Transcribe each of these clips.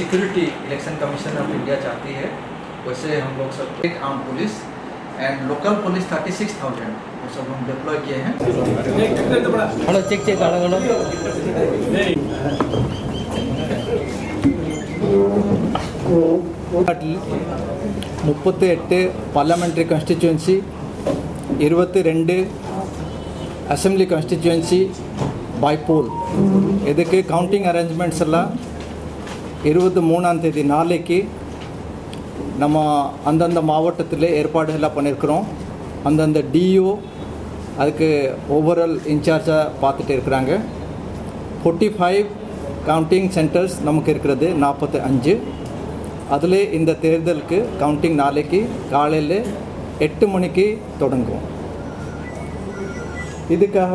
Security election commission of India चाहती है वैसे हम लोग सब एक arm police and local police thirty six thousand वो सब हम डिप्लॉय किए हैं hello check check hello hello நாட்டில் முப்பத்தி எட்டு பார்லமெண்ட்ரி கான்ஸ்டிச்சுவன்சி இருபத்தி ரெண்டு அசெம்பிளி கான்ஸ்டிச்சுவன்சி பை போல் இதுக்கு கவுண்டிங் அரேஞ்ச்மெண்ட்ஸ் எல்லாம் இருபத்தி மூணாம் தேதி நாளைக்கு நம்ம அந்தந்த மாவட்டத்தில் ஏற்பாடு எல்லாம் பண்ணியிருக்கிறோம் அந்தந்த டிஓ அதுக்கு ஓவரால் இன்சார்ஜாக பார்த்துட்டு இருக்கிறாங்க ஃபோர்ட்டி ஃபைவ் கவுண்டிங் சென்டர்ஸ் நமக்கு இருக்கிறது நாற்பத்தி அஞ்சு அதில் இந்த தேர்தலுக்கு கவுண்டிங் நாளைக்கு காலையில் எட்டு மணிக்கு தொடங்கும் இதுக்காக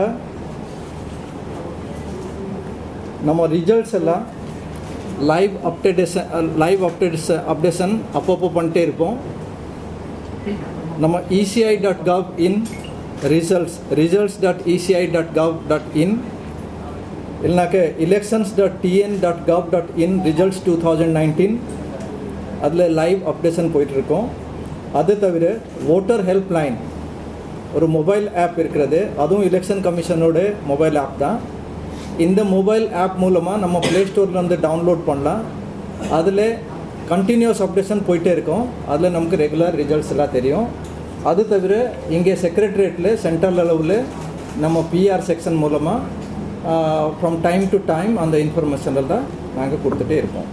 நம்ம ரிசல்ட்ஸ் எல்லாம் live updation live updates updation அப்பப்போ பண்ணிட்டே இருப்போம் நம்ம ECI dot gov in results results dot ECI dot gov dot in இல்லைனாக்க elections dot TN dot gov dot in results two thousand nineteen அதில் லைவ் அப்டேஷன் போயிட்டுருக்கோம் அது தவிர ஓட்டர் ஹெல்ப் லைன் ஒரு மொபைல் ஆப் இருக்கிறது அதுவும் எலெக்ஷன் கமிஷனோட மொபைல் ஆப் தான் இந்த மொபைல் ஆப் மூலமாக நம்ம ப்ளே ஸ்டோர்லேருந்து டவுன்லோட் பண்ணலாம் அதில் கண்டினியூஸ் அப்டேஷன் போயிட்டே இருக்கும் அதில் நமக்கு ரெகுலர் ரிசல்ட்ஸ் எல்லாம் தெரியும் அது தவிர இங்கே செக்ரட்டரியேட்டில் சென்ட்ரல் அளவில் நம்ம பிஆர் செக்ஷன் மூலமாக ஃப்ரம் டைம் டு டைம் அந்த இன்ஃபர்மேஷன் எல்லாம் நாங்கள் கொடுத்துட்டே இருப்போம்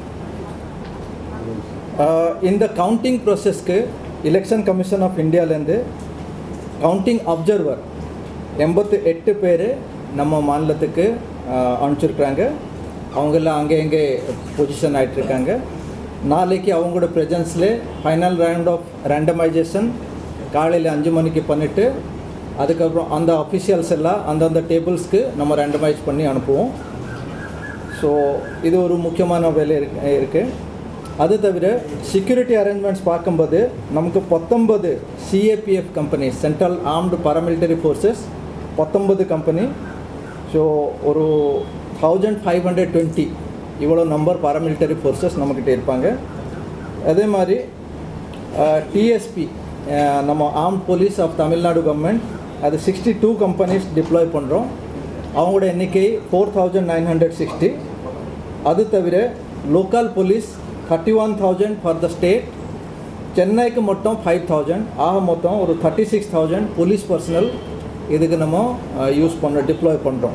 ஆஹ் இந்த கவுண்டிங் ப்ராசஸ்க்கு எலெக்ஷன் கமிஷன் ஆஃப் இந்தியாவிலேருந்து கவுண்டிங் அப்சர்வர் எண்பத்து எட்டு பேர் நம்ம மாநிலத்துக்கு ஆஹ் அனுப்பிச்சிருக்கிறாங்க அவங்கெல்லாம் அங்கே இங்கே பொசிஷன் ஆகிட்டுருக்காங்க நாளைக்கு அவங்களோட ப்ரெசன்ஸில் ஃபைனல் ரவுண்ட் ஆஃப் ரேண்டமைசேஷன் காலையில் அஞ்சு மணிக்கு பண்ணிவிட்டு அதுக்கப்புறம் அந்த அஃபிஷியல்ஸ் எல்லாம் அந்தந்த டேபிள்ஸ்க்கு நம்ம ரேண்டமைஸ் பண்ணி அனுப்புவோம் ஸோ இது ஒரு முக்கியமான வேலை இருக்கு இருக்குது அது தவிர செக்யூரிட்டி அரேஞ்ச்மெண்ட்ஸ் பார்க்கும்போது நமக்கு பத்தொன்பது CAPF company central armed paramilitary forces பத்தொன்பது கம்பெனி ஸோ ஒரு தௌசண்ட் ஃபைவ் ஹண்ட்ரட் டுவெண்ட்டி இவ்வளோ நம்பர் பாராமிலிட்டரி ஃபோர்ஸஸ் நம்மக்கிட்ட இருப்பாங்க அதே மாதிரி டிஎஸ்பி நம்ம arm police of Tamil Nadu government அது சிக்ஸ்டி டூ கம்பெனிஸ் டிப்ளாய் பண்ணுறோம் அவங்களோட எண்ணிக்கை four thousand nine hundred sixty அது தவிர local police thirty one thousand for the state சென்னைக்கு மொத்தம் ஃபைவ் தௌசண்ட் ஆக மொத்தம் ஒரு thirty six thousand police personnel இதுக்கு நம்ம யூஸ் பண்ண டிப்ளாய் பண்ணுறோம்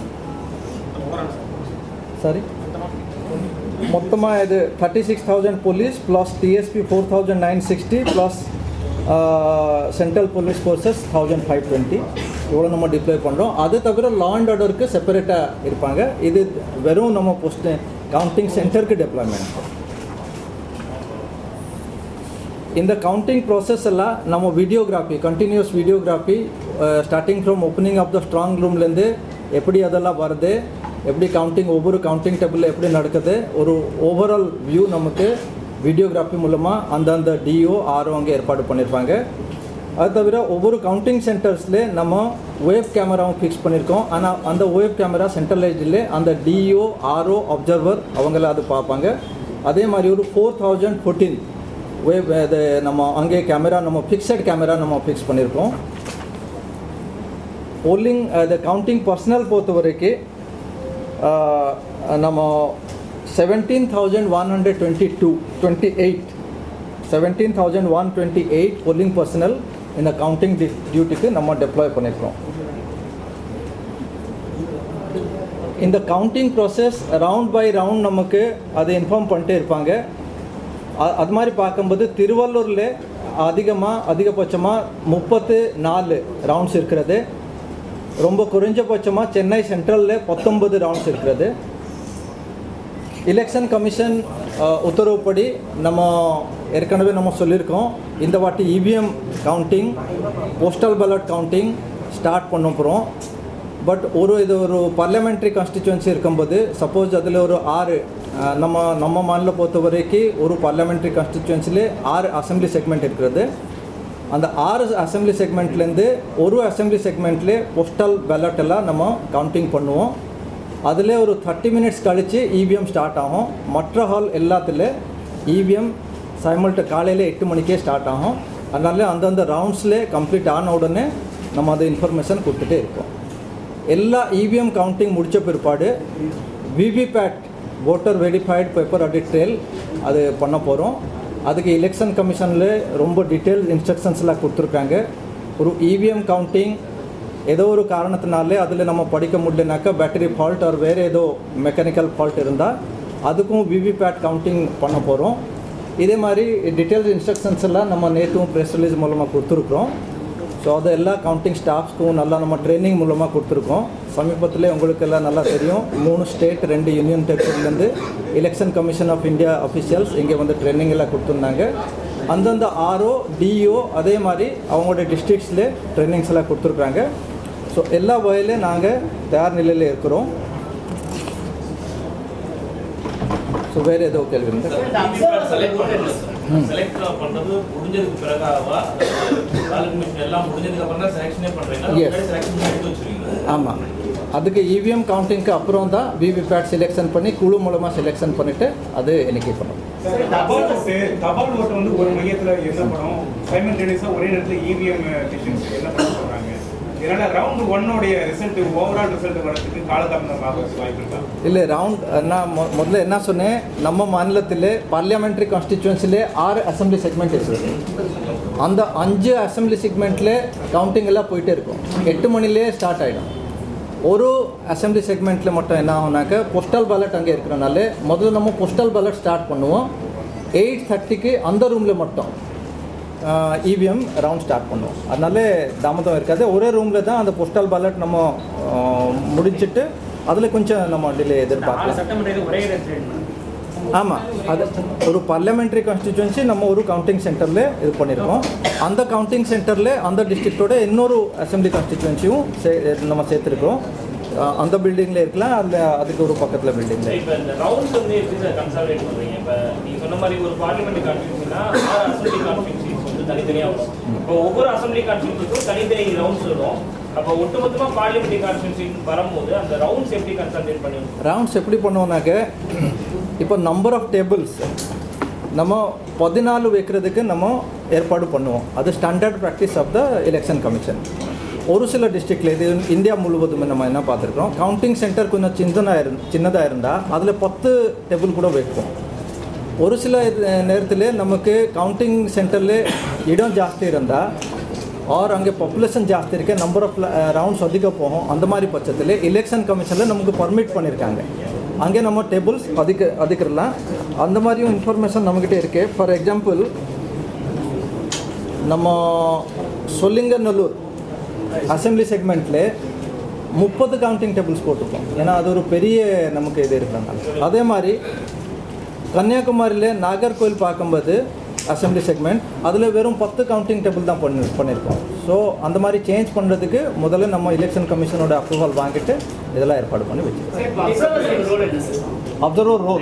சாரி மொத்தமாக இது thirty six thousand police plus TSP four thousand nine sixty plus central police forces thousand five twenty இவ்வளோ நம்ம டிப்ளாய் பண்ணுறோம் அது தவிர லா அண்ட் ஆர்டருக்கு செப்பரேட்டாக இருப்பாங்க இது வெறும் நம்ம போஸ்ட் கவுண்டிங் சென்டருக்கு டெப்ளாய்மெண்ட் இந்த கவுண்டிங் ப்ராசஸ் எல்லாம் நம்ம videography continuous videography starting from opening of the strong ரூம்லேருந்து எப்படி அதெல்லாம் வருது எப்படி கவுண்டிங் ஒவ்வொரு கவுண்டிங் டேபிளில் எப்படி நடக்குது ஒரு ஓவரால் வியூ நமக்கு வீடியோகிராஃபி மூலமாக அந்தந்த டிஓ ஆர்ஓ அங்கே ஏற்பாடு பண்ணியிருப்பாங்க அது தவிர ஒவ்வொரு கவுண்டிங் சென்டர்ஸில் நம்ம வேவ் கேமராவும் ஃபிக்ஸ் பண்ணியிருக்கோம் ஆனால் அந்த வேவ் கேமரா சென்ட்ரலைஸ்டில் அந்த டிஓ ஆர்ஓ அப்சர்வர் அவங்கள அது பார்ப்பாங்க அதே மாதிரி ஒரு ஃபோர் தௌசண்ட் ஃபோர்டீன் வேவ் இது நம்ம அங்கே கேமரா நம்ம ஃபிக்ஸட் கேமரா நம்ம ஃபிக்ஸ் பண்ணியிருக்கோம் போலிங் இந்த கவுண்டிங் பர்சனல் பொறுத்த வரைக்கும் ஆஹ், நம்ம seventeen thousand one hundred twenty two twenty eight seventeen thousand one twenty eight polling personnel இந்த கவுண்டிங் டியூட்டிக்கு நம்ம டெப்ளாய் பண்ணியிருக்கோம் இந்த counting process round by round நமக்கு அதை இன்ஃபார்ம் பண்ணிட்டே இருப்பாங்க அ- அது மாதிரி பார்க்கும்போது திருவள்ளூரில் அதிகமாக அதிகபட்சமாக முப்பத்து நாலு ரவுண்ட்ஸ் இருக்கிறது ரொம்ப குறைஞ்சபட்சமாக சென்னை சென்ட்ரலில் பத்தொன்பது ரவுண்ட்ஸ் இருக்கிறது எலெக்ஷன் கமிஷன் உத்தரவுப்படி நம்ம ஏற்கனவே நம்ம சொல்லியிருக்கோம் இந்த வாட்டி EVM counting postal ballot counting start பண்ண போகிறோம் பட் ஒரு இது ஒரு பார்லிமெண்ட்ரி கான்ஸ்டிச்சுவன்சி இருக்கும்போது சப்போஸ் அதில் ஒரு ஆறு அஹ், நம்ம நம்ம மாநில பொறுத்த வரைக்கும் ஒரு பார்லிமெண்ட்ரி கான்ஸ்டிச்சுவன்சிலே ஆறு அசெம்பிளி செக்மெண்ட் இருக்கிறது அந்த ஆறு அசெம்பிளி செக்மெண்ட்லேருந்து ஒரு அசெம்பிளி செக்மெண்ட்லேயே போஸ்டல் பேலட் எல்லாம் நம்ம கவுண்டிங் பண்ணுவோம் அதில் ஒரு தேர்ட்டி மினிட்ஸ் கழித்து இவிஎம் ஸ்டார்ட் ஆகும் மற்ற ஹால் எல்லாத்துல இவிஎம் சைமல்ட்டு காலையில் எட்டு மணிக்கே ஸ்டார்ட் ஆகும் அதனால அந்தந்த ரவுண்ட்ஸில் கம்ப்ளீட் ஆன உடனே நம்ம அது இன்ஃபர்மேஷன் கொடுத்துட்டே இருக்கோம் எல்லா இவிஎம் கவுண்டிங் முடித்த பிற்பாடு VVPAT voter verified paper audit trail அது பண்ண போகிறோம் அதுக்கு எலெக்ஷன் கமிஷனில் ரொம்ப டீட்டெயில் இன்ஸ்ட்ரக்ஷன்ஸ்லாம் கொடுத்துருக்காங்க ஒரு இவிஎம் கவுண்டிங் ஏதோ ஒரு காரணத்தினாலே அதில் நம்ம படிக்க முடியலனாக்கா பேட்டரி ஃபால்ட் ஆர் வேறு ஏதோ மெக்கானிக்கல் ஃபால்ட் இருந்தால் அதுக்கும் விவிபேட் கவுண்டிங் பண்ண போகிறோம் இதே மாதிரி டீட்டெயில்ஸ் இன்ஸ்ட்ரக்ஷன்ஸ் எல்லாம் நம்ம நேற்றும் ப்ரெஸ் ரிலீஸ் மூலமாக கொடுத்துருக்குறோம் ஸோ அது எல்லா கவுண்டிங் ஸ்டாஃப்ஸ்க்கும் நல்லா நம்ம ட்ரைனிங் மூலமாக கொடுத்துருக்கோம் சமீபத்தில் உங்களுக்கு எல்லாம் நல்லா தெரியும் மூணு ஸ்டேட் ரெண்டு யூனியன் டெரிட்டரியிலேருந்து election commission of India officials இங்கே வந்து ட்ரைனிங் எல்லாம் கொடுத்துருந்தாங்க அந்தந்த ஆர்ஓ டிஓ அதே மாதிரி அவங்களோட டிஸ்ட்ரிக்ஸில் ட்ரைனிங்ஸ் எல்லாம் கொடுத்துருக்குறாங்க ஸோ எல்லா வகையிலையும் நாங்கள் தயார் நிலையில் இருக்கிறோம் ஸோ வேறு ஏதோ கேள்வி இருந்தால் செலக்ட் பண்றது முடிஞ்சதுக்கு பிறகாவா தாலுக் மிஷன் எல்லாம் முடிஞ்சதுக்கு அப்புறம் தான் செலக்ஷனே பண்றீங்க Yes. செலக்ஷன் எடுத்து வச்சிருக்கீங்க ஆமாம் அதுக்கு இவிஎம் கவுண்டிங்க்கு அப்புறம் தான் விவிபேட் செலெக்ஷன் பண்ணி குழு மூலமாக செலெக்ஷன் பண்ணிவிட்டு அது எண்ணிக்கை பண்ணணும் சார், தபால் ஓட்டு தபால் ஓட்டு வந்து ஒரு மையத்துல எண்ணப்படும் சைமல்டேனியஸா ஒரே நேரத்துல இவிஎம் மிஷின்ஸ் எண்ணப்பட சொல்றாங்க இதனால ரவுண்ட் ஒன்னோடைய ரிசல்ட் ஓவரால் ரிசல்ட் வரதுக்கு காலதாமதம் ஆகிறதுக்கு வாய்ப்பு இருக்கா இல்லை ரவுண்ட் நான் மொ- முதல்ல என்ன சொன்னேன் நம்ம மாநிலத்தில் பார்லியாமெண்ட்ரி கான்ஸ்டிடியூன்சிலே ஆறு அசம்பிளி செக்மெண்ட் இருக்குது அந்த அஞ்சு அசம்பிளி செக்மெண்ட்டில் கவுண்டிங் எல்லாம் போயிட்டே இருக்கும் எட்டு மணிலே ஸ்டார்ட் ஆகிடும் ஒரு அசம்பிளி செக்மெண்ட்டில் மட்டும் என்ன ஆகும்னாக்க போஸ்டல் பேலட் அங்கே இருக்கிறனால முதல்ல நம்ம போஸ்டல் பேலட் ஸ்டார்ட் பண்ணுவோம் எயிட் தேர்ட்டிக்கு அந்த ரூமில் மட்டும் இவிஎம் ரவுண்ட் ஸ்டார்ட் பண்ணுவோம் அதனால தாமதம் இருக்காது ஒரே ரூமில் தான் அந்த போஸ்டல் பேலட் நம்ம ஆஹ், முடிச்சிட்டு அதில் கொஞ்சம் நம்ம டிலே எதிர்பார்க்கலாம் சட்டமன்றத்தில் ஒரே இடத்துல ஆமாம் அது ஒரு பார்லிமெண்ட்ரி கான்ஸ்டிடியூன்சி நம்ம ஒரு கவுண்டிங் சென்டரில் இது பண்ணியிருக்கோம் அந்த கவுண்டிங் சென்டரில் அந்த டிஸ்ட்ரிக்டோட இன்னொரு அசம்பிளி கான்ஸ்டிடியூன்சியும் சே நம்ம சேர்த்துருக்கோம் அஹ் அந்த பில்டிங்கில் இருக்கலாம் அதில் அதுக்கு ஒரு பக்கத்தில் பில்டிங்கில் இப்போ இந்த ரவுண்ட்ஸ் வந்து எப்படி சார் கன்சால்டேட் பண்ணுறீங்க இப்போ நீங்கள் சொன்ன மாதிரி ஒரு பார்லிமெண்ட் கான்ஸ்டியூன்சினா ஆறு அசம்பிளி கான்ஸ்டியூன்சிஸ் வந்து தனித்தனியாக வரும் இப்போ ஒவ்வொரு அசம்பிளி கான்ஸ்டியூன்சிக்கும் தனித்தனி ரவுண்ட்ஸ் வரும் அப்போ ஒட்டுமொத்தமாக பார்லிமெண்ட் கான்ஸ்டியூன்சி வரும்போது அந்த ரவுண்ட்ஸ் எப்படி கன்சால்டேட் பண்ணி ரவுண்ட்ஸ் எப்படி பண்ணுவோம்னாக்க இப்போ நம்பர் ஆஃப் டேபிள்ஸ் நம்ம பதினாலு வைக்கிறதுக்கு நம்ம ஏற்பாடு பண்ணுவோம் அது standard practice of the election commission ஒரு சில டிஸ்ட்ரிக்டில் இது இந்தியா முழுவதுமே நம்ம என்ன பார்த்துருக்கோம் கவுண்டிங் சென்டர் கொஞ்சம் சின்னதாக இரு சின்னதாக இருந்தால் அதில் பத்து டேபிள் கூட வைப்போம் ஒரு சில நேரத்தில் நமக்கு கவுண்டிங் சென்டரில் இடம் ಜಾಸ್ತಿ இருந்தால் ஆர் அங்கே பாப்புலேஷன் ಜಾಸ್ತಿ இருக்க நம்பர் ஆஃப் ரவுண்ட்ஸ் அதிக போகும் அந்த மாதிரி பட்சத்தில் எலெக்ஷன் கமிஷனில் நமக்கு பர்மிட் பண்ணியிருக்காங்க அங்கே நம்ம டேபிள்ஸ் அதிக அதிகரலாம் அந்த மாதிரியும் இன்ஃபர்மேஷன் நம்மக்கிட்ட இருக்குது ஃபார் எக்ஸாம்பிள் நம்ம சொல்லிங்கநல்லூர் அசெம்பிளி செக்மெண்ட்டில் முப்பது கவுண்டிங் டேபிள்ஸ் போட்டிருக்கோம் ஏன்னா அது ஒரு பெரிய நமக்கு இது இருக்கிறனால அதே மாதிரி கன்னியாகுமரியில் நாகர்கோவில் பார்க்கும்போது அசெம்பிளி செக்மெண்ட் அதில் வெறும் பத்து கவுண்டிங் டேபிள் தான் பண்ணி பண்ணியிருக்கோம் ஸோ அந்த மாதிரி சேஞ்ச் பண்ணுறதுக்கு முதல்ல நம்ம எலெக்ஷன் கமிஷனோட அப்ரூவல் வாங்கிட்டு இதெல்லாம் ஏற்பாடு பண்ணி வச்சுருக்கோம் அப்சர்வர் ரோல்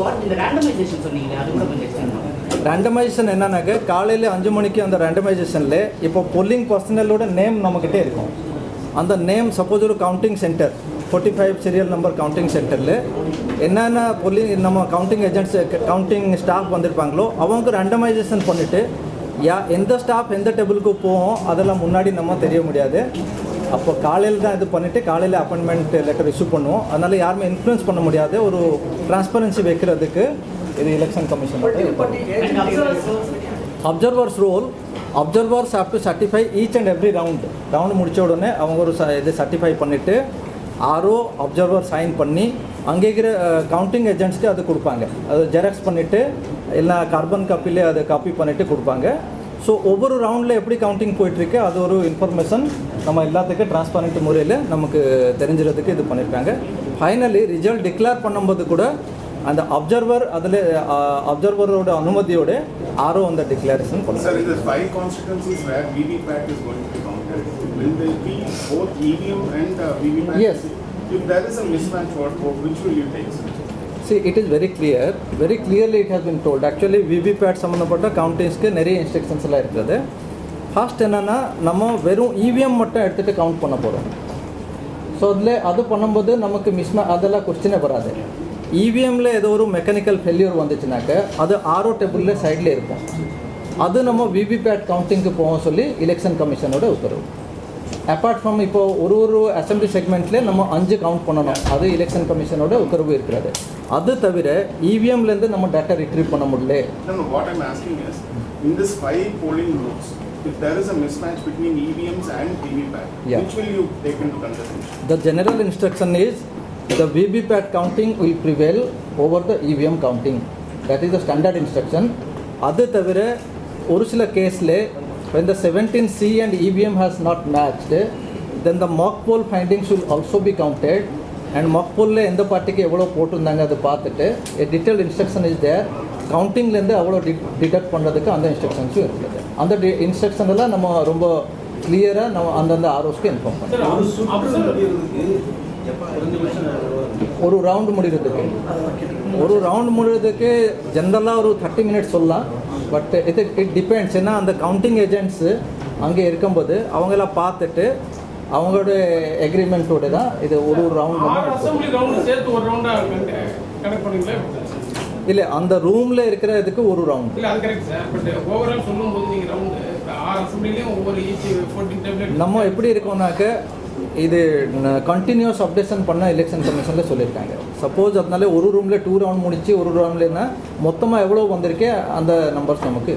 ரேண்டமைசேஷன் என்னன்னாக்க காலையில் அஞ்சு மணிக்கு அந்த ரேண்டமைசேஷனில் இப்போ பொல்லிங் பர்சனலோட நேம் நம்மக்கிட்டே இருக்கும் அந்த நேம் சப்போஸ் ஒரு counting centre forty five serial number counting சென்டரில் என்னென்ன பொல்லிங் நம்ம கவுண்டிங் ஏஜென்ட்ஸ் கவுண்டிங் ஸ்டாஃப் வந்திருப்பாங்களோ அவங்க ரேண்டமைசேஷன் பண்ணிவிட்டு யா எந்த ஸ்டாஃப் எந்த டேபிளுக்கு போவோம் அதெல்லாம் முன்னாடி நம்ம தெரிய முடியாது அப்போ காலையில் தான் இது பண்ணிவிட்டு காலையில் அப்பாயின்மெண்ட் லெட்டர் இஷ்யூ பண்ணுவோம் அதனால் யாருமே இன்ஃப்ளூயன்ஸ் பண்ண முடியாது ஒரு டிரான்ஸ்பரன்சி வைக்கிறதுக்கு இது election commission observers role observers have to certify each and every round round முடிச்ச உடனே அவங்க ஒரு ச- இது சர்டிஃபை பண்ணிவிட்டு ஆரோ அப்சர்வர் சைன் பண்ணி அங்கே இருக்கிற கவுண்டிங் ஏஜென்ட்ஸ்க்கு அது கொடுப்பாங்க அது ஜெராக்ஸ் பண்ணிவிட்டு எல்லா கார்பன் காப்பிலே அதை காப்பி பண்ணிவிட்டு கொடுப்பாங்க ஸோ ஒவ்வொரு ரவுண்டில் எப்படி கவுண்டிங் போயிட்டுருக்கு அது ஒரு இன்ஃபர்மேஷன் நம்ம எல்லாத்துக்கும் டிரான்ஸ்பரண்ட் முறையில் நமக்கு தெரிஞ்சுறதுக்கு இது பண்ணியிருக்காங்க ஃபைனலி ரிசல்ட் டிக்ளேர் பண்ணும்போது கூட அந்த அப்சர்வர் அதில் அப்சர்வரோட அனுமதியோட ஆரோ அந்த டிக்ளரேஷன் பண்ணுவாங்க Sir, in the five constituencies where VVPAT is going to be counted, will there be both EVM and uh, VVPAT? Yes. If there is a mismatch, what, what- which will you take, sir? See, it is very clear. Very clearly it has been told. Actually, VVPAT சம்மந்தப்பட்ட கவுண்டிங்ஸ்க்கு நிறைய instructions எல்லாம் இருக்குது first என்னென்னா நம்ம வெறும் EVM மட்டும் எடுத்துகிட்டு கவுண்ட் பண்ண போகிறோம் ஸோ அதில் அது பண்ணும்போது நமக்கு மிஸ்மா அதெல்லாம் கொஸ்டினே வராது இவிஎம்மில் ஏதோ ஒரு மெக்கானிக்கல் ஃபெயிலியர் வந்துச்சுனாக்க அது ஆரோ டேபிளில் சைடில் இருக்கும் அது நம்ம விவிபேட் கவுண்டிங்க்கு போவோம் சொல்லி எலெக்ஷன் கமிஷனோட உத்தரவு அப்பார்ட் ஃப்ரம் இப்போ ஒரு ஒரு அசம்பிளி செக்மெண்ட்லேயே நம்ம அஞ்சு கவுண்ட் பண்ணணும் அது எலெக்ஷன் கமிஷனோட உத்தரவு இருக்கிறது அது தவிர இவிஎம்லேருந்து நம்ம டேட்டா ரிட்ரீவ் பண்ண முடியல No, no, what I'm asking is, in this five polling booths, if there is a mismatch between EVMs and VVPAT, Yeah. which will you take into consideration? The general instruction is the VVPAT counting will prevail over the EVM counting. That is the standard instruction. அது தவிர ஒரு சில கேஸில் when the 17C and EVM has not matched, then the mock poll findings will also be counted and mock poll எந்த பார்ட்டிக்கு எவ்வளோ போட்டிருந்தாங்க அதை பார்த்துட்டு a detailed instruction is there கவுண்டிங்லேருந்து அவ்வளோ டி டிடக்ட் பண்ணுறதுக்கு அந்த இன்ஸ்ட்ரக்ஷன்ஸும் இருக்குது அந்த டி இன்ஸ்ட்ரக்ஷன் எல்லாம் நம்ம ரொம்ப கிளியராக நம்ம அந்தந்த ஆர்ஓஸ்க்கு இன்ஃபார்ம் பண்ணுறோம் ஒரு ரவுண்டு முடிகிறதுக்கு ஒரு ரவுண்ட் முடிகிறதுக்கு ஜென்ரலாக ஒரு தேர்ட்டி மினிட்ஸ் சொல்லலாம் பட் இது இட் டிபெண்ட்ஸ் ஏன்னா அந்த கவுண்டிங் ஏஜென்ட்ஸு அங்கே இருக்கும்போது அவங்களாம் பார்த்துட்டு அவங்களோட எக்ரிமெண்ட்டோட தான் இது ஒரு ஒரு ஆறு ரவுண்ட் அசம்பிளி ரவுண்டு சேர்த்து ஒரு ரவுண்டா கனெக்ட் பண்ணீங்களா இல்லை அந்த ரூமில் இருக்கிற இதுக்கு ஒரு ரவுண்ட் இல்ல அது கரெக்ட் சார் பட் ஓவரால் சொல்லும்போது நீங்க ரவுண்டு ஆறு அசம்பிளிலையும் ஒவ்வொரு ஈச் ஃபோர்டீன் டேப்லெட் நம்ம எப்படி இருக்கோம்னாக்க இது கண்டினியூஸ் அப்டேஷன் பண்ண எலெக்ஷன் கமிஷனில் சொல்லியிருக்காங்க சப்போஸ் அதனால ஒரு ரூமில் டூ ரவுண்ட் முடிச்சு ஒரு ரவுண்ட்லன்னா மொத்தமாக எவ்வளோ வந்திருக்கே அந்த நம்பர்ஸ் நமக்கு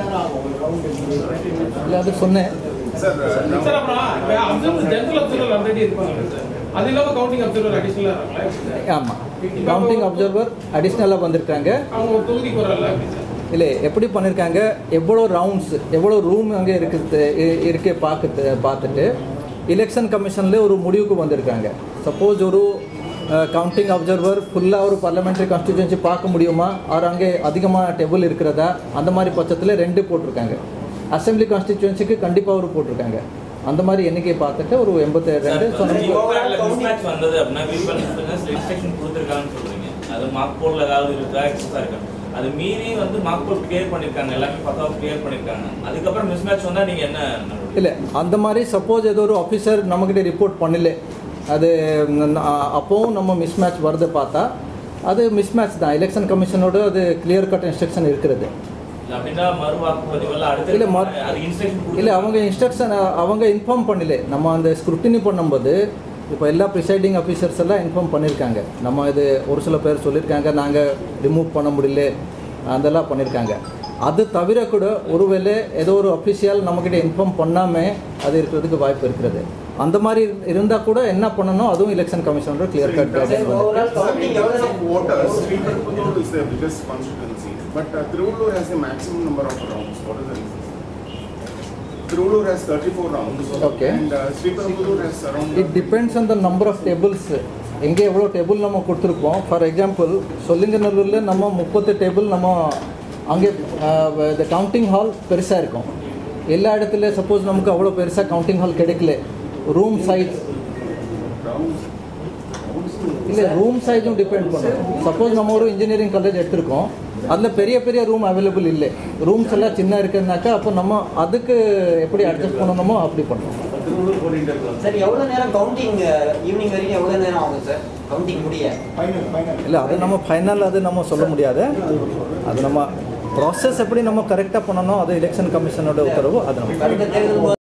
இல்லை அது சொன்னேன் Sir, uh, now, சார் அப்புறம் அப்சர்வர் ஜெனரல் அப்சர்வர் ஆல்ரெடி இருப்பாங்க சார் அது இல்லாம கவுண்டிங் அப்சர்வர் அடிஷனலா இருக்காங்களா ஆமாம் கவுண்டிங் அப்சர்வர் அடிஷ்னலாக வந்திருக்காங்க அவங்க ஒரு தொகுதிக்கு வரல அப்படி சார் இல்லை எப்படி பண்ணியிருக்காங்க எவ்வளோ ரவுண்ட்ஸ் எவ்வளோ ரூம் அங்கே இருக்குது இ- இருக்கு பார்க்குது பார்த்துட்டு எலெக்ஷன் கமிஷனில் ஒரு முடிவுக்கு வந்திருக்காங்க சப்போஸ் ஒரு கவுண்டிங் அப்சர்வர் ஃபுல்லாக ஒரு பார்லிமெண்ட்ரி கான்ஸ்டியூன்சி பார்க்க முடியுமா அவர் அங்கே அதிகமாக டேபிள் இருக்கிறதா அந்த மாதிரி பட்சத்தில் ரெண்டு போட்டிருக்காங்க அசெம்பிளி கான்ஸ்டியூன்சிக்கு கண்டிப்பாக ஒரு போட்டிருக்காங்க அந்த மாதிரி எண்ணிக்கையை பார்த்துட்டு ஒரு எண்பத்தி ரெண்டு ஸோ மிஸ்மேட்ச் வந்தது அப்படின்னா வில்பன் இன்ஸ்ட்ரக்ஷன் கொடுத்துருக்காங்கன்னு சொல்றீங்க அது மார்க் போர்டில் ஏதாவது இருக்கா எக்ஸ்ட்ரா இருக்கா அது மீறி வந்து மார்க் போர்ட் கிளியர் பண்ணிருக்காங்க எல்லாமே பத்தாவது கிளியர் பண்ணிருக்காங்க அதுக்கப்புறம் மிஸ்மேட்ச் வந்தா நீங்க என்ன நடவடிக்கை? இல்லை அந்த மாதிரி சப்போஸ் ஏதோ ஒரு ஆஃபீஸர் நம்மக்கிட்ட ரிப்போர்ட் பண்ணல அது ந- அ- அப்போவும் நம்ம மிஸ்மேட்ச் வருது பார்த்தா அது மிஸ்மேட்ச் தான் எலெக்ஷன் கமிஷனோட அது கிளியர் கட் இன்ஸ்ட்ரக்ஷன் இருக்கிறது இல்ல அப்படின்னா மறு வாக்குப்பதிவெல்லாம் அடுத்து இல்லை மறு அது இன்ஸ்ட்ரக்ஷன் இல்லை அவங்க இன்ஸ்ட்ரக்ஷன் அவங்க இன்ஃபார்ம் பண்ணல நம்ம அந்த ஸ்க்ரூட்டினி பண்ணும்போது இப்போ எல்லா ப்ரிசைடிங் ஆஃபீஸர்ஸ் எல்லாம் இன்ஃபார்ம் பண்ணியிருக்காங்க நம்ம இது ஒரு சில பேர் சொல்லியிருக்காங்க நாங்கள் ரிமூவ் பண்ண முடியல அதெல்லாம் பண்ணியிருக்காங்க அது தவிர கூட ஒருவேளை ஏதோ ஒரு அஃபிஷியல் நம்மக்கிட்ட இன்ஃபார்ம் பண்ணாமல் அது இருக்கிறதுக்கு வாய்ப்பு இருக்கிறது அந்த மாதிரி இருந்தால் கூட என்ன பண்ணணும் அதுவும் எலெக்ஷன் கமிஷனோட கிளியர் கட் கைடன்ஸ் வந்து in terms of voters, Sriperumbudur is the biggest constituency, but uh, Tiruvallur has the maximum number of rounds. What is the reason? Tiruvallur has 34 rounds. Okay. And uh, Sriperumbudur has around. It depends on the number of tables எங்கே எவ்வளோ table நம்ம கொடுத்துருப்போம் for example சொல்லிங்கநல்லூரில் நம்ம முப்பத்து table நம்ம அங்கே இந்த counting hall பெருசாக இருக்கும் எல்லா இடத்துல சப்போஸ் நமக்கு அவ்வளோ பெருசாக கவுண்டிங் ஹால் கிடைக்கல ரூம் சைஸ் rounds. இல்லை ரூம் சைஸும் டிபெண்ட் பண்ணும் சப்போஸ் நம்ம ஒரு இன்ஜினியரிங் காலேஜ் எடுத்திருக்கோம் அதில் பெரிய பெரிய ரூம் அவைலபிள் இல்லை ரூம்ஸ் எல்லாம் சின்ன இருக்குன்னாக்கா அப்போ நம்ம அதுக்கு எப்படி அட்ஜஸ்ட் பண்ணணுமோ அப்படி பண்ணுறோம் சார் எவ்வளோ நேரம் கவுண்டிங் ஈவினிங் வரைக்கும் எவ்வளோ நேரம் ஆகும் சார் கவுண்டிங் முடிய இல்லை அது நம்ம ஃபைனல் அது நம்ம சொல்ல முடியாது அது நம்ம ப்ராசஸ் எப்படி நம்ம கரெக்டாக பண்ணணும் அது எலெக்ஷன் கமிஷனோட உத்தரவு அது நம்ம அடுத்த தேர்தல்